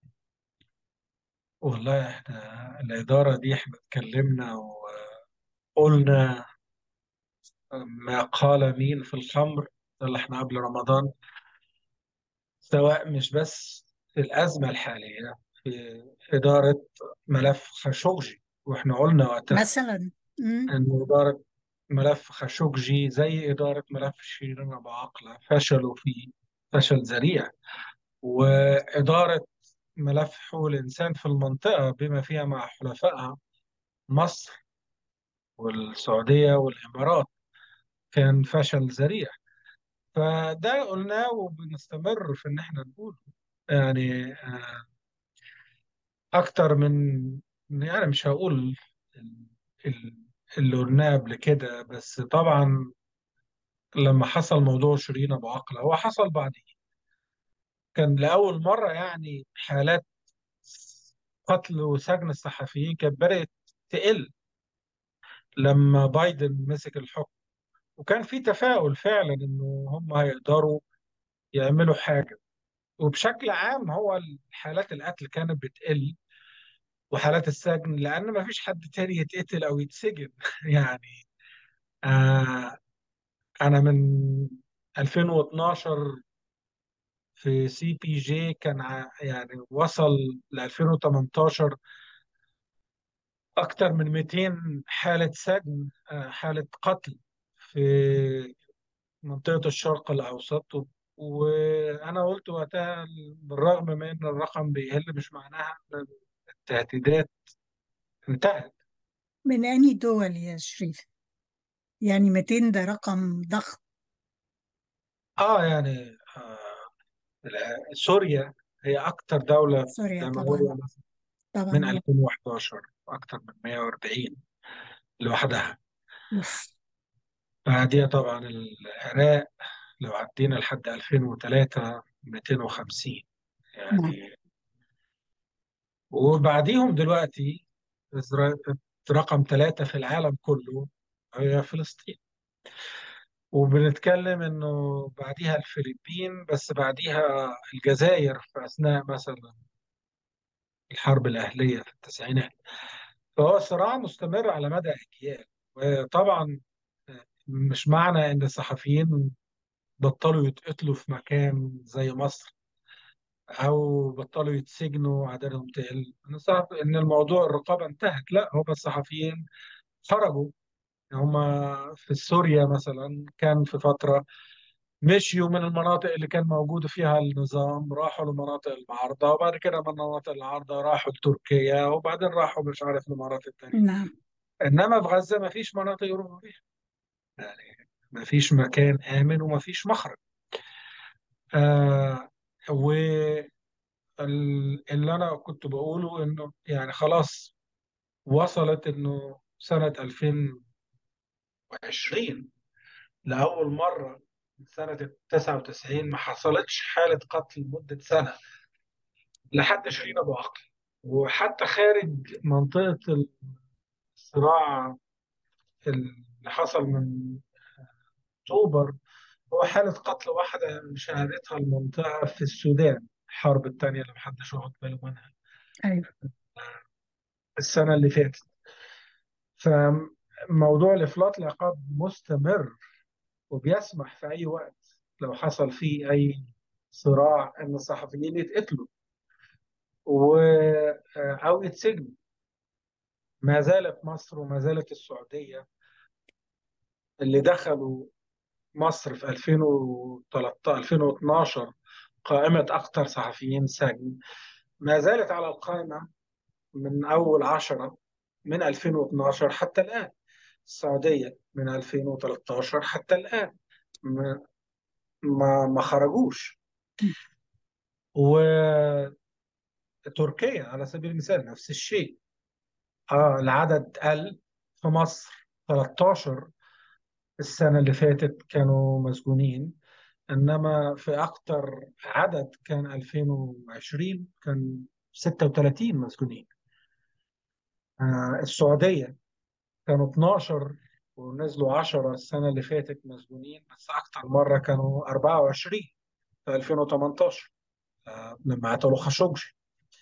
والله احنا الإدارة دي احنا اتكلمنا وقلنا ما قال مين في الخمر ده اللي احنا قبل رمضان سواء مش بس في الأزمة الحالية في إدارة ملف خاشقجي واحنا قلنا وقتها مثلا مم. أن إدارة ملف خاشقجي زي إدارة ملف شيرين أبو عقلة فشلوا فيه فشل ذريع وإدارة ملف حقوق الإنسان في المنطقة بما فيها مع حلفائها مصر والسعودية والإمارات كان فشل ذريع فده قلناه وبنستمر في إن إحنا نقوله يعني آه، أكتر من يعني مش هقول ال- ال- اللي قلناه قبل كده بس طبعا لما حصل موضوع شيرين أبو عقلة هو حصل بعديه كان لأول مرة يعني حالات قتل وسجن الصحفيين كانت بدأت تقل لما بايدن مسك الحكم وكان في تفاؤل فعلا انه هم هيقدروا يعملوا حاجة وبشكل عام هو حالات القتل كانت بتقل وحالات السجن لأن ما فيش حد تاني يتقتل أو يتسجن يعني آه أنا من 2012 في سي بي جي كان ع- يعني وصل ل 2018 أكتر من 200 حالة سجن آه حالة قتل في منطقة الشرق الأوسط و- وأنا قلت وقتها بالرغم من إن الرقم بيقل مش معناها إن التهديدات انتهت من أي دول يا شريف يعني 200 ده رقم ضخم آه يعني آه لا- سوريا هي أكتر دولة سوريا طبعا دموية مثلا من طبعا 2011 أكتر من 140 لوحدها أوف بعديها طبعا العراق لو عدينا لحد 2003 250 نعم يعني وبعديهم دلوقتي إسرائيل- رقم ثلاثة في العالم كله هي فلسطين وبنتكلم انه بعديها الفلبين بس بعديها الجزائر في اثناء مثلا الحرب الاهليه في التسعينات فهو صراع مستمر على مدى اجيال وطبعا مش معنى ان الصحفيين بطلوا يتقتلوا في مكان زي مصر او بطلوا يتسجنوا عددهم تقل ان الصحف- إن الموضوع الرقابه انتهت لا هم الصحفيين خرجوا هم في سوريا مثلا كان في فتره مشيوا من المناطق اللي كان موجود فيها النظام راحوا لمناطق المعارضة وبعد كده من مناطق المعارضة راحوا لتركيا وبعدين راحوا مش عارف لمناطق تانية نعم إنما في غزة ما فيش مناطق يروحوا فيها يعني ما فيش مكان آمن وما فيش مخرج آه ال- اللي أنا كنت بقوله إنه يعني خلاص وصلت إنه سنة 2020 لأول مرة من سنة 99 ما حصلتش حالة قتل لمدة سنة لحد شيرين أبو عقل وحتى خارج منطقة الصراع اللي حصل من أكتوبر هو حالة قتل واحدة شهدتها المنطقة في السودان الحرب الثانية اللي محدش واخد باله منها أيوة السنة اللي فاتت فموضوع الإفلاط العقاب مستمر وبيسمح في أي وقت لو حصل فيه أي صراع إن الصحفيين يتقتلوا و أو يتسجنوا ما زالت مصر وما زالت السعودية اللي دخلوا مصر في 2013 2012 قائمة أكثر صحفيين سجن ما زالت على القائمة من أول عشرة من 2012 حتى الآن السعودية من 2013 حتى الآن ما ما, ما خرجوش وتركيا على سبيل المثال نفس الشيء آه العدد قل في مصر 13 السنة اللي فاتت كانوا مسجونين إنما في أكتر عدد كان 2020 كان 36 مسجونين آه السعودية كانوا 12 ونزلوا 10 السنة اللي فاتت مسجونين بس أكتر مرة كانوا 24 في 2018 آه لما قتلوا خاشقجي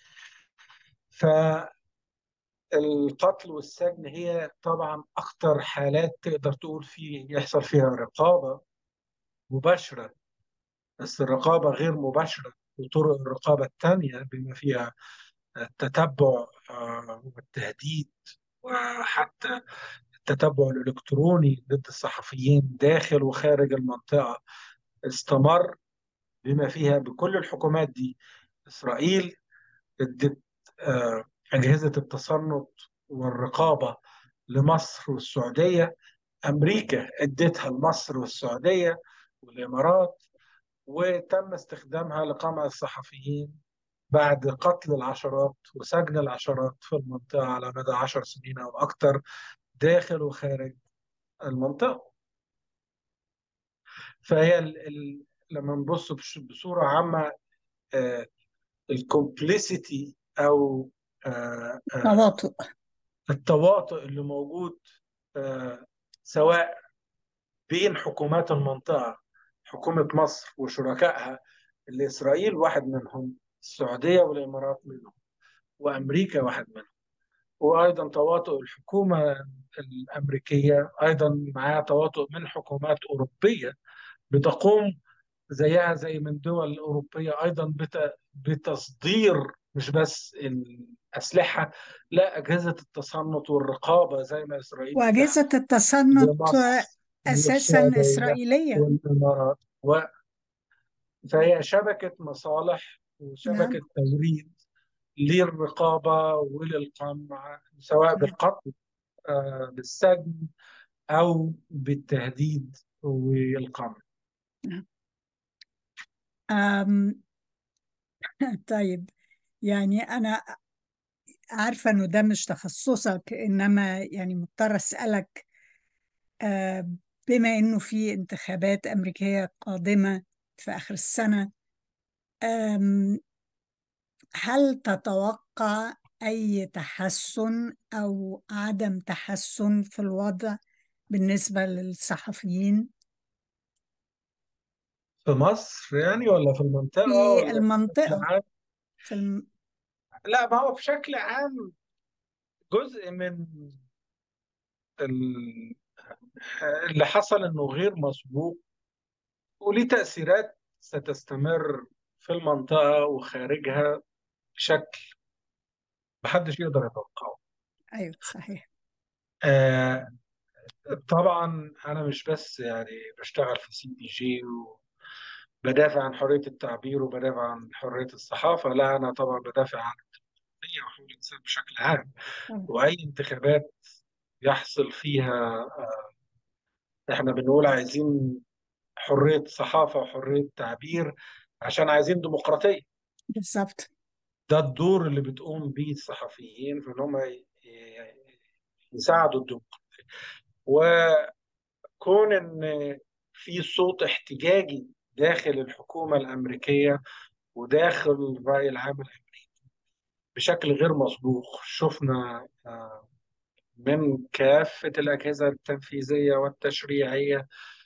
فالقتل والسجن هي طبعا أكتر حالات تقدر تقول فيه يحصل فيها رقابة مباشرة بس الرقابة غير مباشرة وطرق الرقابة الثانية بما فيها التتبع والتهديد وحتى التتبع الإلكتروني ضد الصحفيين داخل وخارج المنطقة استمر بما فيها بكل الحكومات دي إسرائيل ادت أجهزة التصنت والرقابة لمصر والسعودية أمريكا ادتها لمصر والسعودية والإمارات وتم استخدامها لقمع الصحفيين بعد قتل العشرات وسجن العشرات في المنطقة على مدى عشر سنين أو أكثر داخل وخارج المنطقة فهي ال ال لما نبص بصورة عامة آه الكومبليسيتي أو آه تواطؤ التواطؤ اللي موجود آه سواء بين حكومات المنطقة حكومة مصر وشركائها اللي إسرائيل واحد منهم السعودية والإمارات منهم وأمريكا واحد منهم وأيضا تواطؤ الحكومة الأمريكية أيضا معها تواطؤ من حكومات أوروبية بتقوم زيها زي من دول أوروبية أيضا بتصدير مش بس الأسلحة لا أجهزة التصنت والرقابة زي ما إسرائيل وأجهزة التصنت أساسا إسرائيلية والإمارات و... فهي شبكة مصالح وشبكة توريد للرقابة وللقمع سواء بالقتل آه بالسجن أو بالتهديد والقمع أم... طيب يعني أنا عارفة إنه ده مش تخصصك إنما يعني مضطر أسألك أه بما إنه في انتخابات أمريكية قادمة في آخر السنة هل تتوقع أي تحسن أو عدم تحسن في الوضع بالنسبة للصحفيين؟ في مصر يعني ولا في المنطقة في ولا المنطقة عام؟ في الم... لا ما هو بشكل عام جزء من ال... اللي حصل انه غير مسبوق وليه تأثيرات ستستمر في المنطقة وخارجها بشكل محدش يقدر يتوقعه أيوة صحيح آه طبعا أنا مش بس يعني بشتغل في سي بي جي وبدافع عن حرية التعبير وبدافع عن حرية الصحافة لا أنا طبعا بدافع عن الديمقراطية وحقوق الإنسان بشكل عام وأي انتخابات يحصل فيها آه إحنا بنقول عايزين حرية صحافة وحرية تعبير عشان عايزين ديمقراطية بالظبط ده الدور اللي بتقوم بيه الصحفيين في ان هم ي- يساعدوا الديمقراطيه وكون ان في صوت احتجاجي داخل الحكومه الامريكيه وداخل الراي العام الامريكي بشكل غير مسبوق شفنا آه، من كافه الاجهزه التنفيذيه والتشريعيه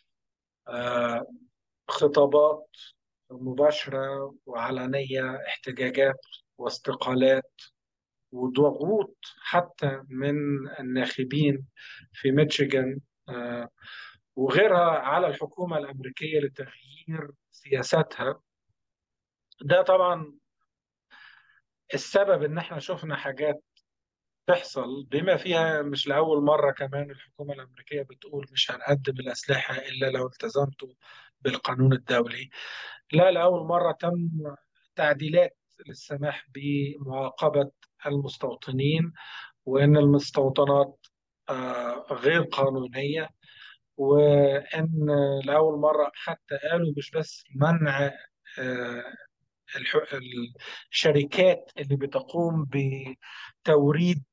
آه، خطابات مباشره وعلنيه احتجاجات واستقالات وضغوط حتى من الناخبين في ميشيغان آه، وغيرها على الحكومة الأمريكية لتغيير سياساتها ده طبعا السبب إن احنا شفنا حاجات تحصل بما فيها مش لأول مرة كمان الحكومة الأمريكية بتقول مش هنقدم الأسلحة إلا لو التزمتوا بالقانون الدولي لا لأول مرة تم تعديلات للسماح بمعاقبة المستوطنين وإن المستوطنات آه، غير قانونية وإن لأول مرة حتى قالوا مش بس منع آه، الح- الشركات اللي بتقوم بتوريد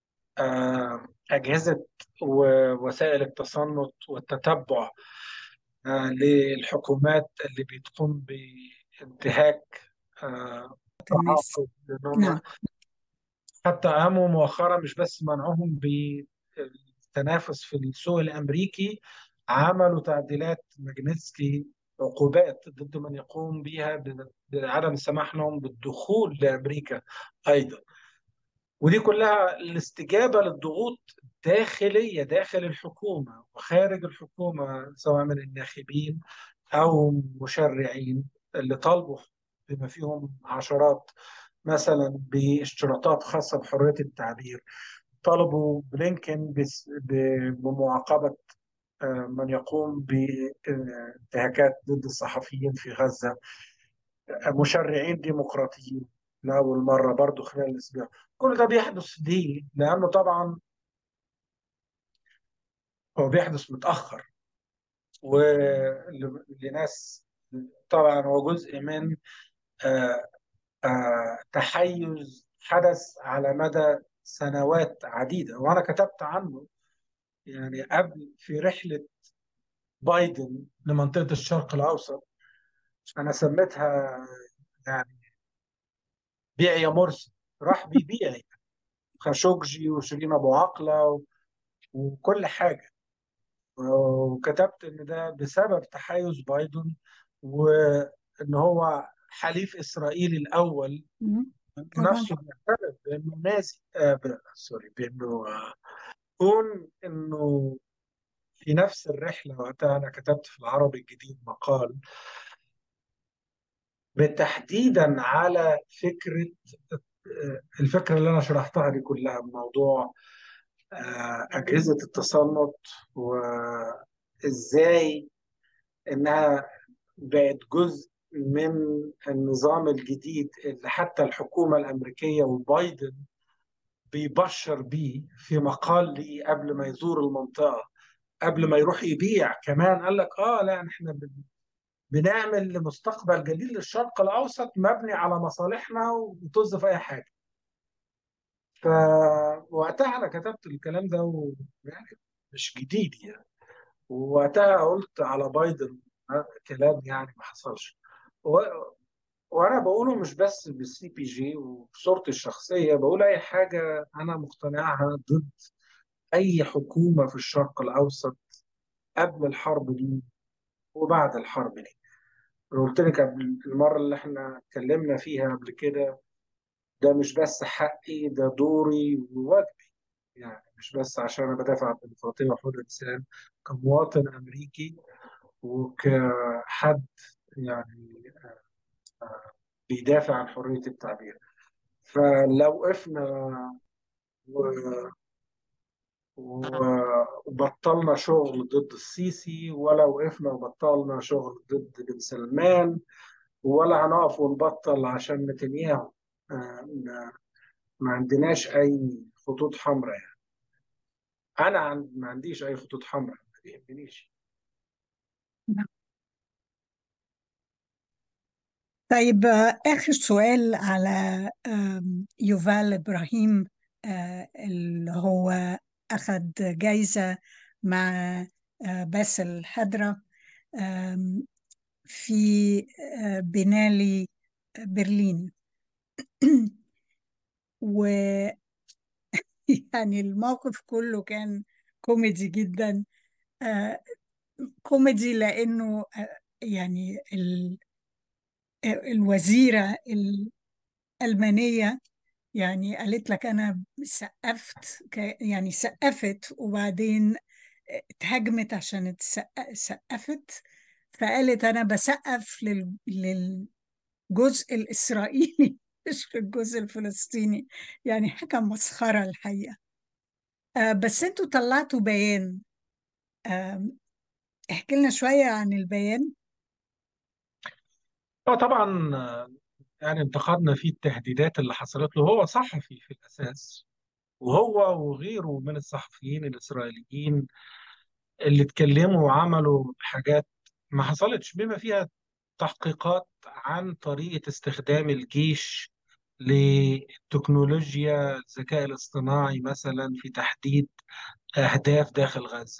آه، أجهزة ووسائل التصنت والتتبع آه، للحكومات اللي بتقوم بانتهاك آه، الناس تعاقد لأن هم نعم حتى قاموا مؤخرا مش بس منعهم بالتنافس في السوق الامريكي عملوا تعديلات ماجنتسكي عقوبات ضد من يقوم بها ب- بعدم السماح لهم بالدخول لامريكا ايضا ودي كلها الاستجابه للضغوط داخليه داخل الحكومه وخارج الحكومه سواء من الناخبين او مشرعين اللي طالبوا بما فيهم عشرات مثلا باشتراطات خاصه بحريه التعبير طالبوا بلينكن بس- ب- بمعاقبه آه، من يقوم بانتهاكات ضد الصحفيين في غزه آه، مشرعين ديمقراطيين لأول مرة برضو خلال الأسبوع كل ده بيحدث ليه؟ لأنه طبعا هو بيحدث متأخر ولناس طبعا هو جزء من آه، آه، تحيز حدث على مدى سنوات عديدة وأنا كتبت عنه يعني قبل في رحلة بايدن لمنطقة الشرق الأوسط أنا سميتها يعني بيع يا مرسي راح بيبيع خاشوجي وشيرين أبو عقلة و- وكل حاجة وكتبت إن ده بسبب تحيز بايدن وإن هو حليف إسرائيل الأول مم. طبعا نفسه بيعترف بانه ناسي آه ب- سوري بانه آه، كون انه في نفس الرحله وقتها انا كتبت في العربي الجديد مقال بالتحديدا على فكره آه، الفكره اللي انا شرحتها دي كلها موضوع آه، اجهزه التصنت وازاي انها بقت جزء من النظام الجديد اللي حتى الحكومه الامريكيه وبايدن بيبشر بيه في مقال لي قبل ما يزور المنطقة قبل ما يروح يبيع كمان قال لك اه لا احنا بن- بنعمل لمستقبل جديد للشرق الاوسط مبني على مصالحنا وطز في اي حاجه فوقتها انا كتبت الكلام ده ويعني مش جديد يعني ووقتها قلت على بايدن آه، كلام يعني ما حصلش و... وانا بقوله مش بس بالسي بي جي وبصورتي الشخصيه بقول اي حاجه انا مقتنعها ضد أي حكومة في الشرق الأوسط قبل الحرب دي وبعد الحرب دي قلت لك قبل المرة اللي احنا اتكلمنا فيها قبل كده ده مش بس حقي ده دوري وواجبي يعني مش بس عشان أنا بدافع عن الديمقراطية وحقوق الإنسان كمواطن أمريكي وكحد يعني بيدافع عن حرية التعبير فلو وقفنا وبطلنا شغل ضد السيسي ولا وقفنا وبطلنا شغل ضد بن سلمان ولا هنقف ونبطل عشان نتنياهو آه، ما ما عندناش أي خطوط حمراء يعني أنا عن- ما عنديش أي خطوط حمراء ما بيهمنيش نعم. طيب آه، آخر سؤال على آم، يوفال إبراهيم آه، اللي هو أخذ جايزة مع آه، باسل حدرة آم، في آه، بنالي برلين ويعني الموقف كله كان كوميدي جدا آه، كوميدي لأنه آه، يعني ال- الوزيرة الألمانية يعني قالت لك أنا سقفت ك- يعني سقفت وبعدين اتهاجمت عشان اتسق- سقفت فقالت أنا بسقف لل- للجزء الإسرائيلي مش للجزء الفلسطيني يعني حاجة مسخرة الحقيقة آه بس انتوا طلعتوا بيان آه احكي لنا شوية عن البيان هو طبعا آه، يعني انتقدنا فيه التهديدات اللي حصلت له هو صحفي في الأساس وهو وغيره من الصحفيين الإسرائيليين اللي اتكلموا وعملوا حاجات ما حصلتش بما فيها تحقيقات عن طريقة استخدام الجيش لتكنولوجيا الذكاء الاصطناعي مثلا في تحديد أهداف داخل غزة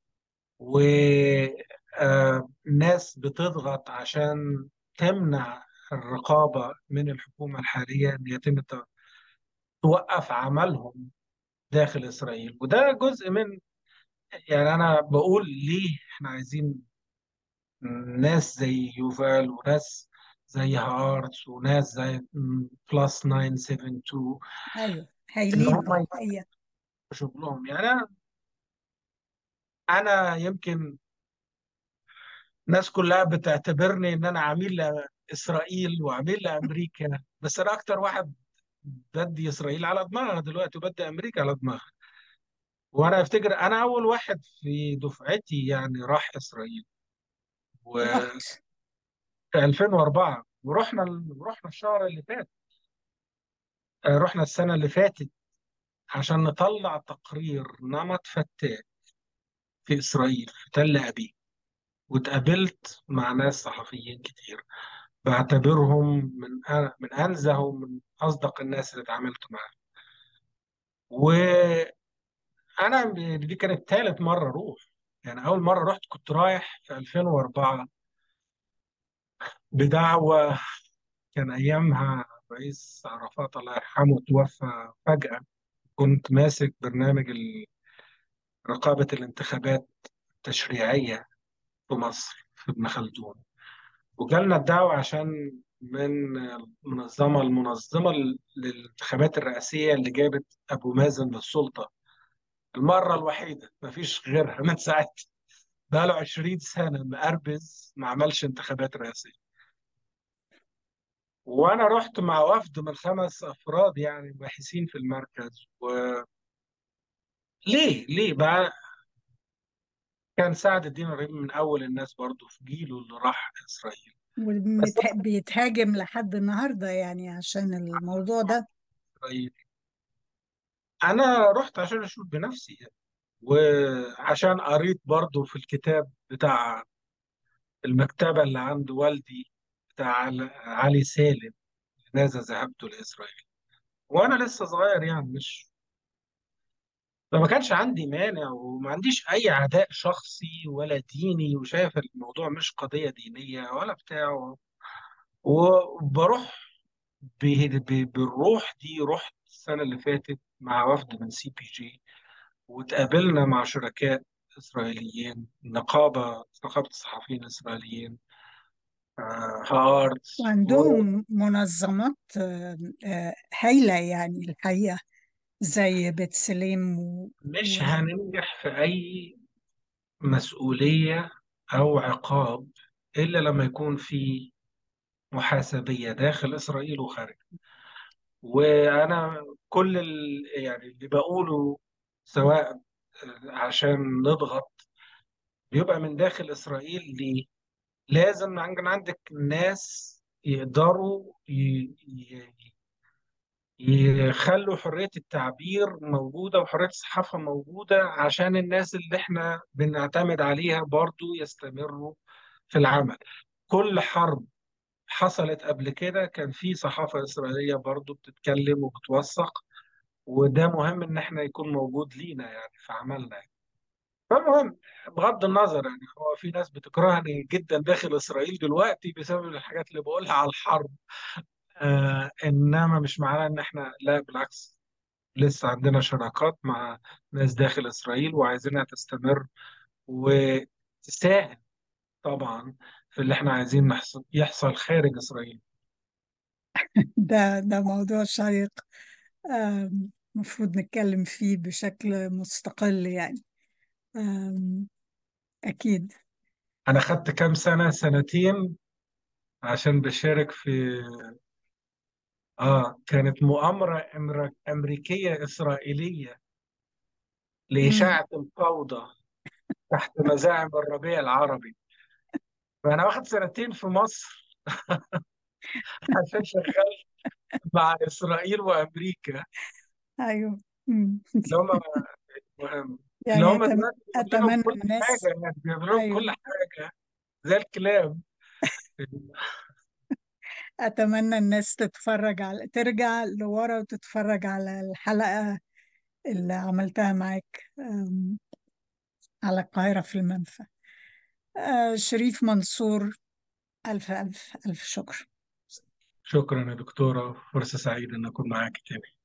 وناس بتضغط عشان تمنع الرقابة من الحكومة الحالية أن يتم توقف عملهم داخل إسرائيل وده جزء من يعني أنا بقول ليه إحنا عايزين ناس زي يوفال وناس زي هارتس وناس زي بلس 972 ايوه ان هايلين هم يبقوا الحقيقة شغلهم يعني انا أنا يمكن الناس كلها بتعتبرني ان انا عميل لاسرائيل وعميل لامريكا بس انا اكتر واحد بدي اسرائيل على دماغها دلوقتي وبدي امريكا على دماغها وانا افتكر انا اول واحد في دفعتي يعني راح اسرائيل وفي رحت 2004 ورحنا رحنا الشهر اللي فات آه، رحنا السنه اللي فاتت عشان نطلع تقرير نمط فتاك في اسرائيل في تل ابيب واتقابلت مع ناس صحفيين كتير بعتبرهم من أ- من انزه ومن اصدق الناس اللي اتعاملت معاهم وانا دي كانت ثالث مره اروح يعني اول مره رحت كنت رايح في 2004 بدعوه كان ايامها رئيس عرفات الله يرحمه توفى فجاه كنت ماسك برنامج ال- رقابه الانتخابات التشريعيه في مصر في ابن خلدون وجالنا الدعوه عشان من المنظمه المنظمه للانتخابات الرئاسيه اللي جابت ابو مازن للسلطه المرة الوحيدة مفيش غيرها من ساعتها بقاله 20 سنة مقربز ما عملش انتخابات رئاسية وأنا رحت مع وفد من خمس أفراد يعني باحثين في المركز وليه ليه بقى كان سعد الدين رهيب من أول الناس برضو في جيله اللي راح إسرائيل بس وبيتهاجم لحد النهاردة يعني عشان الموضوع ده إسرائيل أنا رحت عشان أشوف بنفسي يعني. وعشان قريت برضو في الكتاب بتاع المكتبة اللي عند والدي بتاع علي سالم لماذا ذهبت لإسرائيل وأنا لسه صغير يعني مش فما كانش عندي مانع وما عنديش أي عداء شخصي ولا ديني وشايف الموضوع مش قضية دينية ولا بتاع وبروح ب- ب- بالروح دي رحت السنة اللي فاتت مع وفد من سي بي جي وتقابلنا مع شركاء إسرائيليين نقابة نقابة الصحفيين الإسرائيليين آه، هارتس وعندهم منظمات آه، آه، هايلة يعني الحقيقة زي بتسليم و... ومش و... هننجح في أي مسؤولية أو عقاب إلا لما يكون في محاسبية داخل إسرائيل وخارج وأنا كل ال... يعني اللي بقوله سواء عشان نضغط بيبقى من داخل إسرائيل ليه؟ لازم عن- عندك ناس يقدروا ي... ي... يخلوا حرية التعبير موجودة وحرية الصحافة موجودة عشان الناس اللي احنا بنعتمد عليها برضو يستمروا في العمل كل حرب حصلت قبل كده كان في صحافة إسرائيلية برضو بتتكلم وبتوثق وده مهم إن احنا يكون موجود لينا يعني في عملنا يعني. فالمهم بغض النظر يعني هو في ناس بتكرهني جدا داخل إسرائيل دلوقتي بسبب الحاجات اللي بقولها على الحرب آه إنما مش معناه إن احنا لا بالعكس لسه عندنا شراكات مع ناس داخل إسرائيل وعايزينها تستمر وتساهم طبعا في اللي احنا عايزين نحصل يحصل خارج إسرائيل ده ده موضوع شيق آم، المفروض نتكلم فيه بشكل مستقل يعني آم، أكيد أنا خدت كام سنة سنتين عشان بشارك في آه كانت مؤامرة أمر- أمريكية إسرائيلية مم. لإشاعة الفوضى تحت مزاعم الربيع العربي فأنا واخد سنتين في مصر عشان شغال مع إسرائيل وأمريكا أيوه مم. اللي هم اللي يعني هم أتم... دلوقتي بيعملوا لهم أتمنى كل الناس حاجة يعني بيعملوا لهم كل أيوه حاجة زي الكلاب أتمنى الناس تتفرج على ترجع لورا وتتفرج على الحلقة اللي عملتها معاك آم، على القاهرة في المنفى آه، شريف منصور ألف ألف ألف شكر شكرا يا دكتورة فرصة سعيدة أن أكون معاك تاني